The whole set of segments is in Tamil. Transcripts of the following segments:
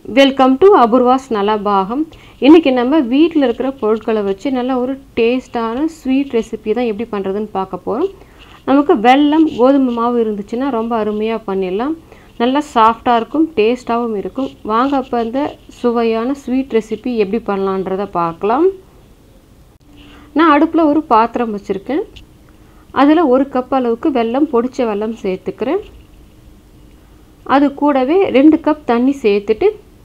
வெல்கம் டு அபூர்வாஸ் நலபாகம் இன்றைக்கி நம்ம வீட்டில் இருக்கிற பொருட்களை வச்சு நல்ல ஒரு டேஸ்டான ஸ்வீட் ரெசிபி தான் எப்படி பண்ணுறதுன்னு பார்க்க போகிறோம் நமக்கு வெல்லம் கோதுமை மாவு இருந்துச்சுன்னா ரொம்ப அருமையாக பண்ணிடலாம் நல்லா சாஃப்டாக இருக்கும் டேஸ்ட்டாகவும் இருக்கும் வாங்க அப்போ அந்த சுவையான ஸ்வீட் ரெசிபி எப்படி பண்ணலான்றதை பார்க்கலாம் நான் அடுப்பில் ஒரு பாத்திரம் வச்சுருக்கேன் அதில் ஒரு கப் அளவுக்கு வெல்லம் பொடிச்ச வெல்லம் சேர்த்துக்கிறேன் அது கூடவே ரெண்டு கப் தண்ணி சேர்த்துட்டு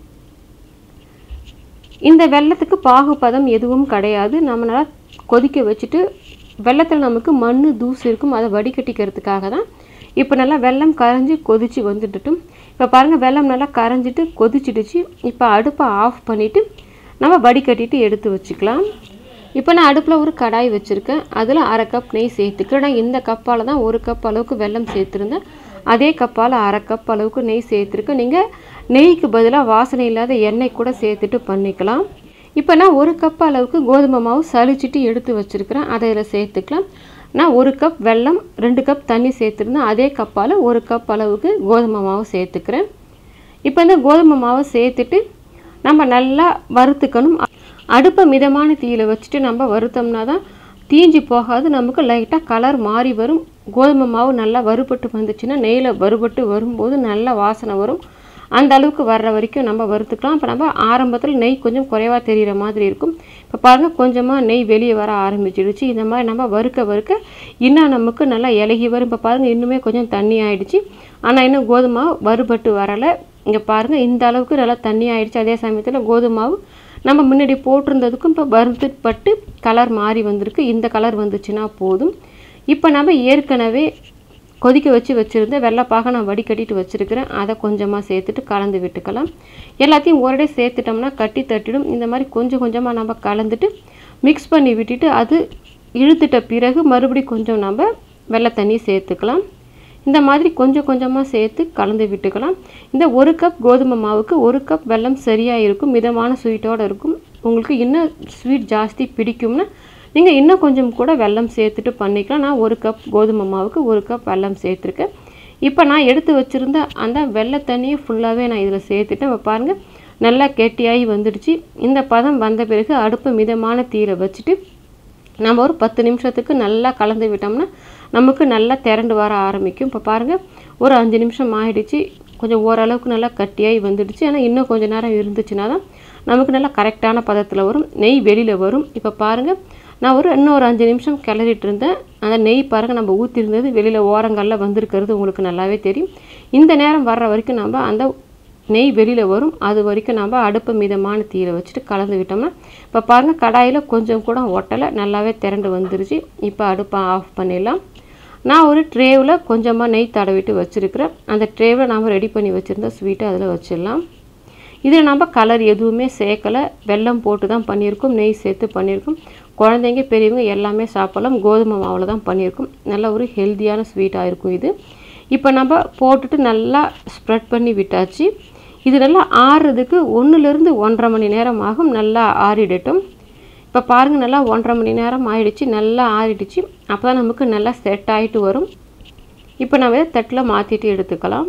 இந்த வெள்ளத்துக்கு பாகுபதம் எதுவும் கிடையாது நம்ம நல்லா கொதிக்க வச்சுட்டு வெள்ளத்தில் நமக்கு மண் தூசு இருக்கும் அதை வடிகட்டிக்கிறதுக்காக தான் இப்போ நல்லா வெள்ளம் கரைஞ்சி கொதிச்சு வந்துட்டுட்டும் இப்போ பாருங்கள் வெள்ளம் நல்லா கரைஞ்சிட்டு கொதிச்சிடுச்சு இப்போ அடுப்பை ஆஃப் பண்ணிவிட்டு நம்ம வடிகட்டிட்டு எடுத்து வச்சுக்கலாம் இப்போ நான் அடுப்பில் ஒரு கடாய் வச்சுருக்கேன் அதில் அரை கப் நெய் சேர்த்துக்கிறேன் நான் இந்த கப்பால் தான் ஒரு கப் அளவுக்கு வெல்லம் சேர்த்துருந்தேன் அதே கப்பால் அரை கப் அளவுக்கு நெய் சேர்த்துருக்கேன் நீங்கள் நெய்க்கு பதிலாக வாசனை இல்லாத எண்ணெய் கூட சேர்த்துட்டு பண்ணிக்கலாம் இப்போ நான் ஒரு கப் அளவுக்கு கோதுமை மாவு சளிச்சிட்டு எடுத்து வச்சுருக்கிறேன் அதை இதில் சேர்த்துக்கலாம் நான் ஒரு கப் வெல்லம் ரெண்டு கப் தண்ணி சேர்த்துருந்தேன் அதே கப்பால் ஒரு கப் அளவுக்கு கோதுமை மாவு சேர்த்துக்கிறேன் இப்போ இந்த கோதுமை மாவை சேர்த்துட்டு நம்ம நல்லா வறுத்துக்கணும் அடுப்பை மிதமான தீயில் வச்சுட்டு நம்ம வறுத்தோம்னா தான் தீஞ்சு போகாது நமக்கு லைட்டாக கலர் மாறி வரும் கோதுமை மாவு நல்லா வறுபட்டு வந்துச்சுன்னா நெய்யில் வறுபட்டு வரும்போது நல்ல வாசனை வரும் அந்த அளவுக்கு வர்ற வரைக்கும் நம்ம வறுத்துக்கலாம் இப்போ நம்ம ஆரம்பத்தில் நெய் கொஞ்சம் குறைவாக தெரிகிற மாதிரி இருக்கும் இப்போ பாருங்கள் கொஞ்சமாக நெய் வெளியே வர ஆரம்பிச்சிடுச்சு இந்த மாதிரி நம்ம வறுக்க வறுக்க இன்னும் நமக்கு நல்லா இலகி வரும் இப்போ பாருங்கள் இன்னுமே கொஞ்சம் தண்ணி ஆயிடுச்சு ஆனால் இன்னும் கோதுமை வறுபட்டு வரலை இங்கே பாருங்கள் இந்த அளவுக்கு நல்லா தண்ணி ஆயிடுச்சு அதே சமயத்தில் கோதுமாவு நம்ம முன்னாடி போட்டிருந்ததுக்கும் இப்போ வறுத்துப்பட்டு கலர் மாறி வந்திருக்கு இந்த கலர் வந்துச்சுன்னா போதும் இப்போ நம்ம ஏற்கனவே கொதிக்க வச்சு வச்சுருந்த வெள்ளைப்பாக நான் வடிகட்டிட்டு வச்சுருக்கிறேன் அதை கொஞ்சமாக சேர்த்துட்டு கலந்து விட்டுக்கலாம் எல்லாத்தையும் ஒரே சேர்த்துட்டோம்னா கட்டி தட்டிடும் இந்த மாதிரி கொஞ்சம் கொஞ்சமாக நம்ம கலந்துட்டு மிக்ஸ் பண்ணி விட்டுட்டு அது இழுத்துட்ட பிறகு மறுபடியும் கொஞ்சம் நம்ம வெள்ளை தண்ணி சேர்த்துக்கலாம் இந்த மாதிரி கொஞ்சம் கொஞ்சமாக சேர்த்து கலந்து விட்டுக்கலாம் இந்த ஒரு கப் கோதுமை மாவுக்கு ஒரு கப் வெல்லம் சரியாக இருக்கும் மிதமான ஸ்வீட்டோடு இருக்கும் உங்களுக்கு இன்னும் ஸ்வீட் ஜாஸ்தி பிடிக்கும்னா நீங்கள் இன்னும் கொஞ்சம் கூட வெல்லம் சேர்த்துட்டு பண்ணிக்கலாம் நான் ஒரு கப் கோதுமை மாவுக்கு ஒரு கப் வெல்லம் சேர்த்துருக்கேன் இப்போ நான் எடுத்து வச்சுருந்த அந்த வெள்ளை தண்ணியை ஃபுல்லாகவே நான் இதில் சேர்த்துட்டேன் இப்போ பாருங்கள் நல்லா கெட்டியாகி வந்துடுச்சு இந்த பதம் வந்த பிறகு அடுப்பு மிதமான தீரை வச்சுட்டு நம்ம ஒரு பத்து நிமிஷத்துக்கு நல்லா கலந்து விட்டோம்னா நமக்கு நல்லா திரண்டு வர ஆரம்பிக்கும் இப்போ பாருங்கள் ஒரு அஞ்சு நிமிஷம் ஆகிடுச்சு கொஞ்சம் ஓரளவுக்கு நல்லா கட்டியாகி வந்துடுச்சு ஆனால் இன்னும் கொஞ்சம் நேரம் இருந்துச்சுன்னா தான் நமக்கு நல்லா கரெக்டான பதத்தில் வரும் நெய் வெளியில் வரும் இப்போ பாருங்கள் நான் ஒரு இன்னும் ஒரு அஞ்சு நிமிஷம் கிளறிட்டு இருந்தேன் அந்த நெய் பாருங்கள் நம்ம ஊற்றிருந்தது வெளியில் ஓரங்களில் வந்திருக்கிறது உங்களுக்கு நல்லாவே தெரியும் இந்த நேரம் வர்ற வரைக்கும் நம்ம அந்த நெய் வெளியில் வரும் அது வரைக்கும் நம்ம அடுப்பு மிதமான தீரை வச்சுட்டு கலந்து விட்டோம்னா இப்போ பாருங்கள் கடாயில் கொஞ்சம் கூட ஒட்டலை நல்லாவே திரண்டு வந்துருச்சு இப்போ அடுப்பை ஆஃப் பண்ணிடலாம் நான் ஒரு ட்ரேவில் கொஞ்சமாக நெய் தடவிட்டு வச்சுருக்கிறேன் அந்த ட்ரேவில் நாம் ரெடி பண்ணி வச்சுருந்த ஸ்வீட்டை அதில் வச்சிடலாம் இதில் நம்ம கலர் எதுவுமே சேர்க்கலை வெல்லம் போட்டு தான் பண்ணியிருக்கோம் நெய் சேர்த்து பண்ணியிருக்கோம் குழந்தைங்க பெரியவங்க எல்லாமே சாப்பிடலாம் கோதுமை மாவில் தான் பண்ணியிருக்கோம் நல்ல ஒரு ஹெல்த்தியான ஸ்வீட்டாக இருக்கும் இது இப்போ நம்ம போட்டுட்டு நல்லா ஸ்ப்ரெட் பண்ணி விட்டாச்சு இது நல்லா ஆறுறதுக்கு ஒன்றுலேருந்து ஒன்றரை மணி நேரம் ஆகும் நல்லா ஆறிடட்டும் இப்போ பாருங்கள் நல்லா ஒன்றரை மணி நேரம் ஆயிடுச்சு நல்லா ஆறிடுச்சு அப்போ தான் நமக்கு நல்லா செட் ஆகிட்டு வரும் இப்போ நம்ம இதை தட்டில் மாற்றிட்டு எடுத்துக்கலாம்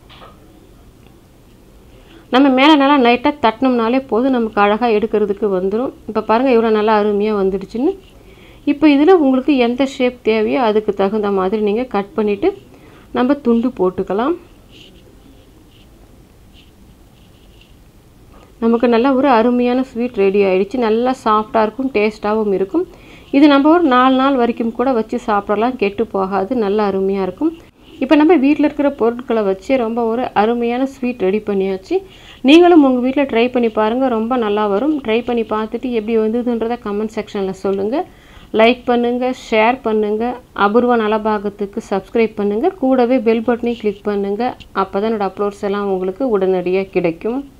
நம்ம மேலே நல்லா லைட்டாக தட்டினோம்னாலே போதும் நமக்கு அழகாக எடுக்கிறதுக்கு வந்துடும் இப்போ பாருங்கள் இவ்வளோ நல்லா அருமையாக வந்துடுச்சுன்னு இப்போ இதில் உங்களுக்கு எந்த ஷேப் தேவையோ அதுக்கு தகுந்த மாதிரி நீங்கள் கட் பண்ணிவிட்டு நம்ம துண்டு போட்டுக்கலாம் நமக்கு நல்ல ஒரு அருமையான ஸ்வீட் ரெடி ஆகிடுச்சு நல்லா சாஃப்டாக இருக்கும் டேஸ்ட்டாகவும் இருக்கும் இது நம்ம ஒரு நாலு நாள் வரைக்கும் கூட வச்சு சாப்பிடலாம் கெட்டு போகாது நல்ல அருமையாக இருக்கும் இப்போ நம்ம வீட்டில் இருக்கிற பொருட்களை வச்சு ரொம்ப ஒரு அருமையான ஸ்வீட் ரெடி பண்ணியாச்சு நீங்களும் உங்கள் வீட்டில் ட்ரை பண்ணி பாருங்கள் ரொம்ப நல்லா வரும் ட்ரை பண்ணி பார்த்துட்டு எப்படி வந்ததுன்றதை கமெண்ட் செக்ஷனில் சொல்லுங்கள் லைக் பண்ணுங்கள் ஷேர் பண்ணுங்கள் அபூர்வ நலபாகத்துக்கு சப்ஸ்கிரைப் பண்ணுங்கள் கூடவே பெல் பட்டனையும் கிளிக் பண்ணுங்கள் அப்போ தான் என்னோடய அப்லோட்ஸ் எல்லாம் உங்களுக்கு உடனடியாக கிடைக்கும்